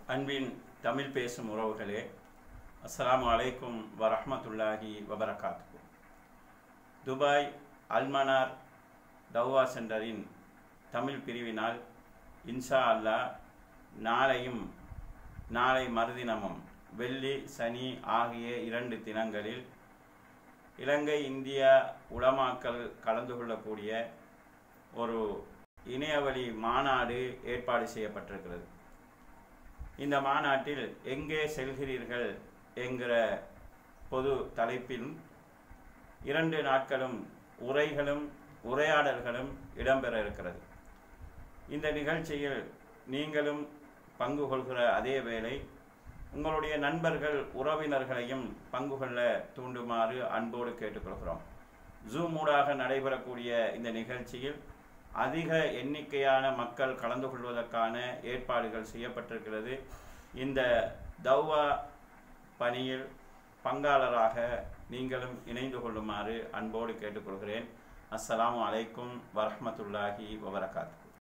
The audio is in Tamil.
அன்பின் தமிழ் பேசும் உறவுகளே அஸ்ஸலாமு அலைக்கும் வரஹ்மத்துல்லாஹி வபரகாத்துக்கு துபாய் அல்மனார் தௌவா சென்டரின் தமிழ் பிரிவினால் இன்ஷா அல்லாஹ் நாளையும் நாளை மறுதினமும் வெள்ளி சனி ஆகிய இரண்டு தினங்களில் இலங்கை இந்தியா உலமாக்கல் கலந்து கொள்ளக்கூடிய ஒரு இணையவழி மாநாடு ஏற்பாடு செய்யப்பட்டிருக்கிறது இந்த மாநாட்டில் எங்கே செல்கிறீர்கள் என்கிற பொது தலைப்பில் இரண்டு நாட்களும் உரைகளும் உரையாடல்களும் இடம்பெற இருக்கிறது இந்த நிகழ்ச்சியில் நீங்களும் பங்கு கொள்கிற அதே வேளை உங்களுடைய நண்பர்கள் உறவினர்களையும் பங்கு கொள்ள தூண்டுமாறு அன்போடு கேட்டுக்கொள்கிறோம் ஜூம் ஊடாக நடைபெறக்கூடிய இந்த நிகழ்ச்சியில் அதிக எண்ணிக்கையான மக்கள் கலந்து கொள்வதற்கான ஏற்பாடுகள் செய்யப்பட்டிருக்கிறது இந்த தௌவா பணியில் பங்காளராக நீங்களும் இணைந்து கொள்ளுமாறு அன்போடு கேட்டுக்கொள்கிறேன் அஸ்ஸலாமு அலைக்கும் வரஹ்மத்துல்லாஹி வபரகாத்து